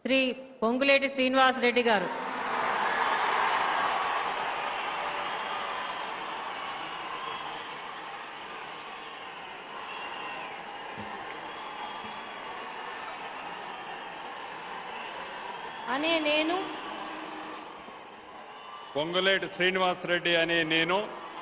శ్రీ పొంగులేటి శ్రీనివాసరెడ్డి గారు అనే నేను పొంగులేటి శ్రీనివాసరెడ్డి అనే నేను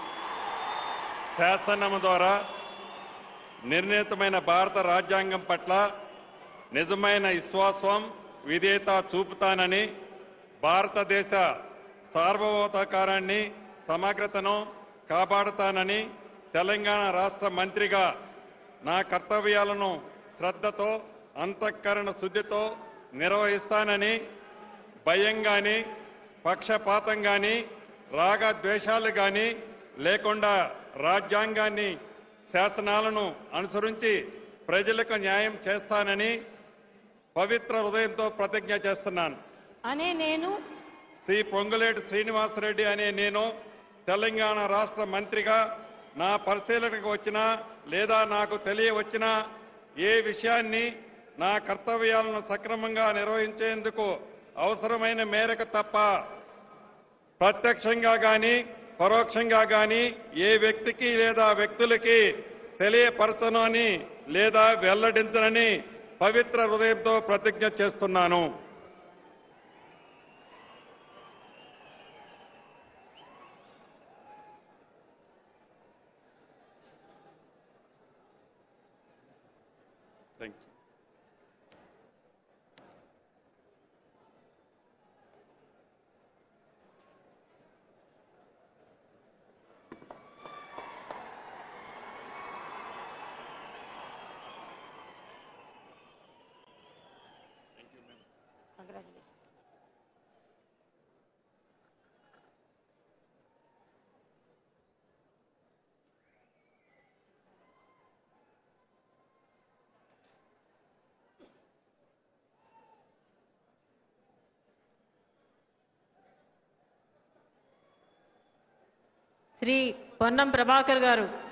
శాసనం ద్వారా నిర్ణీతమైన భారత రాజ్యాంగం పట్ల నిజమైన విశ్వాసం విధేయత చూపుతానని భారతదేశ సార్వభౌతాకారాన్ని సమగ్రతను కాపాడుతానని తెలంగాణ రాష్ట్ర మంత్రిగా నా కర్తవ్యాలను శ్రద్ధతో అంతఃకరణ శుద్ధితో నిర్వహిస్తానని భయం గాని పక్షపాతం గాని రాగ ద్వేషాలు గాని లేకుండా రాజ్యాంగాన్ని శాసనాలను అనుసరించి ప్రజలకు న్యాయం చేస్తానని పవిత్ర హృదయంతో ప్రతిజ్ఞ చేస్తున్నాను అనే నేను శ్రీ పొంగులేటి శ్రీనివాసరెడ్డి అనే నేను తెలంగాణ రాష్ట్ర మంత్రిగా నా పరిశీలనకు వచ్చినా లేదా నాకు తెలియవచ్చినా ఏ విషయాన్ని నా కర్తవ్యాలను సక్రమంగా నిర్వహించేందుకు అవసరమైన మేరకు తప్ప ప్రత్యక్షంగా గాని పరోక్షంగా గాని ఏ వ్యక్తికి లేదా వ్యక్తులకి తెలియపరచను అని లేదా వెల్లడించనని పవిత్ర హృదయంతో ప్రతిజ్ఞ చేస్తున్నాను thank you congratulation Shri Ponnam Prabhakar గారు